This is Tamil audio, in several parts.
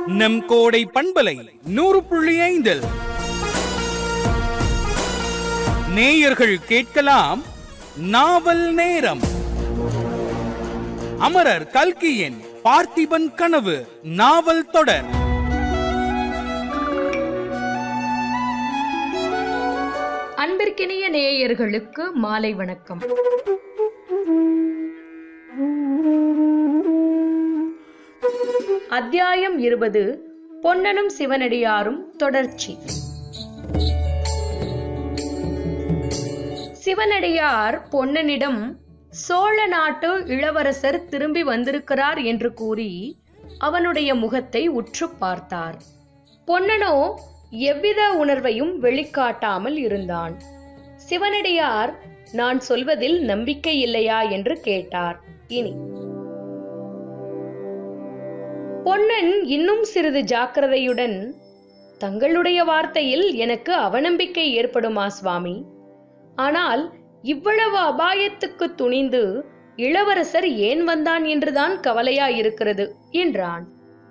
நம் கோடை பண்பலை நூறு புள்ளி ஐந்தில் நேயர்கள் கேட்கலாம் நாவல் நேரம் அமரர் கல்கியின் பார்த்திபன் கனவு நாவல் தொடர் அன்பிற்கினிய நேயர்களுக்கு மாலை வணக்கம் அத்தியாயம் இருபது பொன்னனும் சிவனடியாரும் தொடர்ச்சி சிவனடியார் பொன்னனிடம் சோழ நாட்டு இளவரசர் திரும்பி வந்திருக்கிறார் என்று கூறி அவனுடைய முகத்தை உற்று பார்த்தார் பொன்னனோ எவ்வித உணர்வையும் வெளிக்காட்டாமல் இருந்தான் சிவனடியார் நான் சொல்வதில் நம்பிக்கை இல்லையா என்று கேட்டார் இனி பொன்னன் இன்னும் சிறிது ஜாக்கிரதையுடன் தங்களுடைய வார்த்தையில் எனக்கு அவநம்பிக்கை ஏற்படுமா சுவாமி ஆனால் இவ்வளவு அபாயத்துக்கு துணிந்து இளவரசர் ஏன் வந்தான் என்றுதான் கவலையா இருக்கிறது என்றான்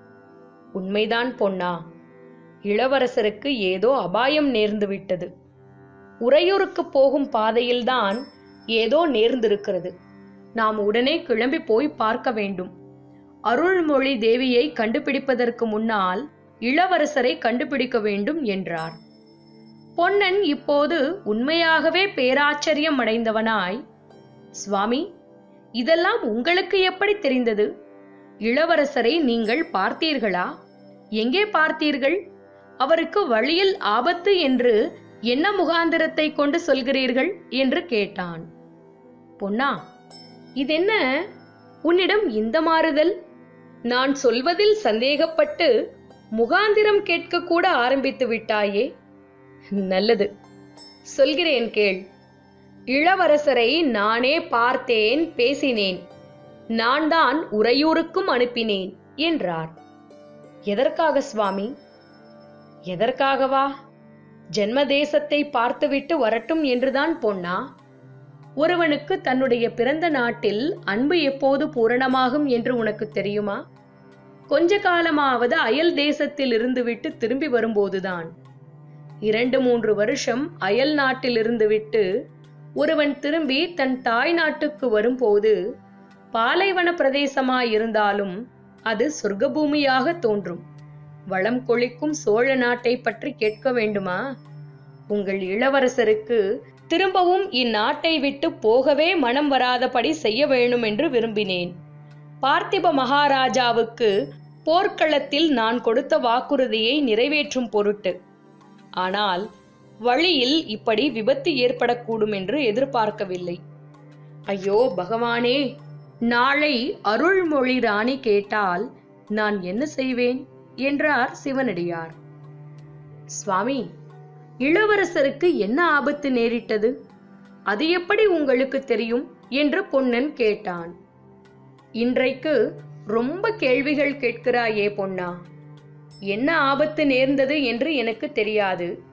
உண்மைதான் பொன்னா இளவரசருக்கு ஏதோ அபாயம் நேர்ந்து விட்டது உறையூருக்கு போகும் பாதையில்தான் ஏதோ நேர்ந்திருக்கிறது நாம் உடனே கிளம்பி போய் பார்க்க வேண்டும் அருள்மொழி தேவியை கண்டுபிடிப்பதற்கு முன்னால் இளவரசரை கண்டுபிடிக்க வேண்டும் என்றார் பொன்னன் இப்போது உண்மையாகவே பேராச்சரியம் அடைந்தவனாய் சுவாமி இதெல்லாம் உங்களுக்கு எப்படி தெரிந்தது இளவரசரை நீங்கள் பார்த்தீர்களா எங்கே பார்த்தீர்கள் அவருக்கு வழியில் ஆபத்து என்று என்ன முகாந்திரத்தை கொண்டு சொல்கிறீர்கள் என்று கேட்டான் பொன்னா இதென்ன உன்னிடம் இந்த மாறுதல் நான் சொல்வதில் சந்தேகப்பட்டு முகாந்திரம் கேட்க கூட ஆரம்பித்து விட்டாயே நல்லது சொல்கிறேன் கேள் இளவரசரை நானே பார்த்தேன் பேசினேன் நான் தான் உறையூருக்கும் அனுப்பினேன் என்றார் எதற்காக சுவாமி எதற்காகவா ஜென்ம தேசத்தை பார்த்துவிட்டு வரட்டும் என்றுதான் பொன்னா ஒருவனுக்கு தன்னுடைய பிறந்த நாட்டில் அன்பு எப்போது பூரணமாகும் என்று உனக்கு தெரியுமா கொஞ்ச காலமாவது அயல் தேசத்தில் இருந்துவிட்டு திரும்பி வரும்போதுதான் இரண்டு மூன்று வருஷம் அயல் நாட்டில் இருந்துவிட்டு ஒருவன் திரும்பி தன் தாய் நாட்டுக்கு வரும்போது பாலைவன பிரதேசமாயிருந்தாலும் அது சொர்க்கபூமியாக தோன்றும் வளம் கொழிக்கும் சோழ நாட்டை பற்றி கேட்க வேண்டுமா உங்கள் இளவரசருக்கு திரும்பவும் இந்நாட்டை விட்டு போகவே மனம் வராதபடி செய்ய வேணும் என்று விரும்பினேன் பார்த்திப மகாராஜாவுக்கு போர்க்களத்தில் நான் கொடுத்த வாக்குறுதியை நிறைவேற்றும் பொருட்டு ஆனால் வழியில் இப்படி விபத்து ஏற்படக்கூடும் என்று எதிர்பார்க்கவில்லை ஐயோ பகவானே நாளை அருள்மொழி ராணி கேட்டால் நான் என்ன செய்வேன் என்றார் சிவனடியார் சுவாமி இளவரசருக்கு என்ன ஆபத்து நேரிட்டது அது எப்படி உங்களுக்கு தெரியும் என்று பொன்னன் கேட்டான் இன்றைக்கு ரொம்ப கேள்விகள் கேட்கிறாயே பொன்னா என்ன ஆபத்து நேர்ந்தது என்று எனக்கு தெரியாது